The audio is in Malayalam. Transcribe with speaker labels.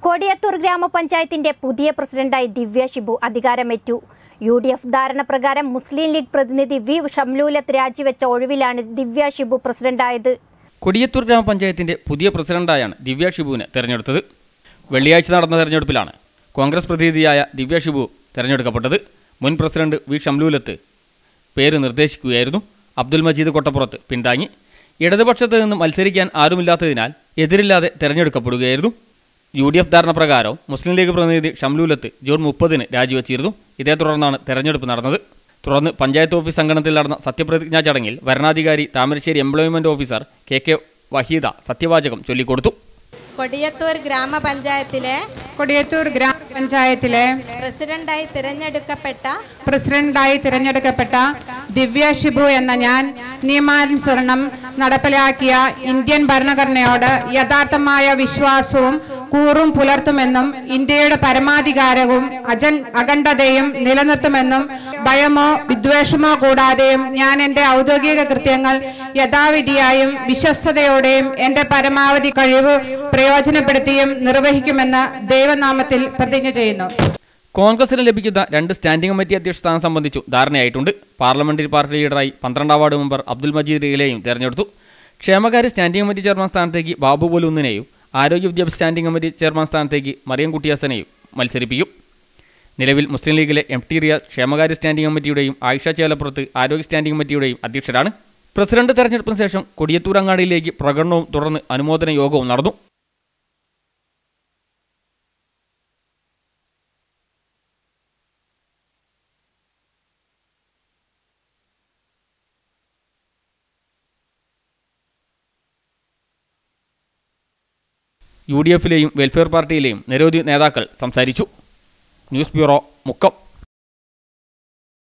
Speaker 1: കൊടിയത്തൂർ ഗ്രാമപഞ്ചായത്തിന്റെ പുതിയ പ്രസിഡന്റായി ദിവ്യ ഷിബു അധികാരമേറ്റു യു ഡി എഫ് ധാരണ പ്രകാരം മുസ്ലിം ലീഗ് പ്രതിനിധി വി ഷംലൂലത്ത് രാജിവെച്ച ഒഴിവിലാണ് ദിവ്യ ഷിബു പ്രസിഡന്റായത്
Speaker 2: കൊടിയത്തൂർ ഗ്രാമപഞ്ചായത്തിന്റെ പുതിയ പ്രസിഡന്റായാണ് ദിവ്യ ഷിബുവിനെ തെരഞ്ഞെടുത്തത് വെള്ളിയാഴ്ച നടന്ന തെരഞ്ഞെടുപ്പിലാണ് കോൺഗ്രസ് പ്രതിനിധിയായ ദിവ്യ ഷിബു തെരഞ്ഞെടുക്കപ്പെട്ടത് മുൻ പ്രസിഡന്റ് വി ഷംലൂലത്ത് പേര് നിർദ്ദേശിക്കുകയായിരുന്നു അബ്ദുൽ മജീദ് കൊട്ടപ്പുറത്ത് പിന്താങ്ങി ഇടതുപക്ഷത്ത് നിന്ന് മത്സരിക്കാൻ ആരുമില്ലാത്തതിനാൽ എതിരില്ലാതെ തെരഞ്ഞെടുക്കപ്പെടുകയായിരുന്നു യു ഡി എഫ് ധാരണ പ്രകാരം മുസ്ലിം ലീഗ് പ്രതിനിധി ഷംലൂലത്ത് ജൂൺ മുപ്പതിന് രാജിവെച്ചിരുന്നു ഇതേ തുടർന്നാണ് തെരഞ്ഞെടുപ്പ് നടന്നത് തുടർന്ന് പഞ്ചായത്ത് ഓഫീസ് അങ്കണത്തിൽ നടന്ന സത്യപ്രതിജ്ഞാ ചടങ്ങിൽ വരണാധികാരി Thamarassery employment officer K K Waheeda സത്യവാചകം ചൊല്ലിക്കൊടുത്തു
Speaker 3: കൊടിയത്തൂർ ഗ്രാമപഞ്ചായത്തിലെ
Speaker 4: കൊടിയത്തൂർ ഗ്രാമപഞ്ചായത്തിലെ
Speaker 3: പ്രസിഡന്റായി തിരഞ്ഞെടുക്കപ്പെട്ട
Speaker 4: പ്രസിഡന്റായി തിരഞ്ഞെടുക്കപ്പെട്ട ദിവ്യ ഷിബു എന്ന ഞാൻ നിയമാനുസരണം നടപ്പിലാക്കിയ ഇന്ത്യൻ ഭരണഘടനയോട് യഥാർത്ഥമായ വിശ്വാസവും കൂറും പുലർത്തുമെന്നും ഇന്ത്യയുടെ പരമാധികാരവും അജൻ അഖണ്ഡതയും നിലനിർത്തുമെന്നും ഭയമോ വിദ്വേഷമോ കൂടാതെയും ഞാൻ എൻ്റെ ഔദ്യോഗിക കൃത്യങ്ങൾ യഥാവിധിയായും വിശ്വസ്തയോടെയും എൻ്റെ പരമാവധി കഴിവ് പ്രയോജനപ്പെടുത്തിയും നിർവഹിക്കുമെന്ന് ദൈവനാമത്തിൽ പ്രതിജ്ഞ ചെയ്യുന്നു
Speaker 2: കോൺഗ്രസിന് ലഭിക്കുന്ന രണ്ട് സ്റ്റാൻഡിംഗ് കമ്മിറ്റി അധ്യക്ഷ സ്ഥാനം സംബന്ധിച്ചു ധാരണയായിട്ടുണ്ട് പാർലമെന്ററി പാർട്ടി ലീഡറായി പന്ത്രണ്ടാം വാർഡ് മെമ്പർ അബ്ദുൽ മജീദ് റീലയും തെരഞ്ഞെടുത്തു ക്ഷേമകാര്യ സ്റ്റാൻഡിംഗ് കമ്മിറ്റി ചെയർമാൻ സ്ഥാനത്തേക്ക് ബാബു പോലുന്നിനെയും ആരോഗ്യ വിദ്യാഭ്യാസ സ്റ്റാൻഡിംഗ് കമ്മിറ്റി ചെയർമാൻ സ്ഥാനത്തേക്ക് മറിയം കുട്ടിയാസനെയും മത്സരിപ്പിക്കും നിലവിൽ മുസ്ലിം ലീഗിലെ എം ടി റിയാസ് ക്ഷേമകാര്യ സ്റ്റാൻഡിംഗ് കമ്മിറ്റിയുടെയും ആയിഷ ചേലപ്പുറത്ത് ആരോഗ്യ സ്റ്റാൻഡിംഗ് കമ്മിറ്റിയുടെയും അധ്യക്ഷരാണ് പ്രസിഡന്റ് തെരഞ്ഞെടുപ്പിന് ശേഷം കൊടിയത്തൂർ അങ്ങാടിയിലേക്ക് പ്രകടനവും തുടർന്ന് അനുമോദന യോഗവും നടന്നു യു ഡി എഫിലെയും വെൽഫെയർ പാർട്ടിയിലെയും നിരവധി നേതാക്കൾ സംസാരിച്ചു ന്യൂസ് ബ്യൂറോ മുക്കം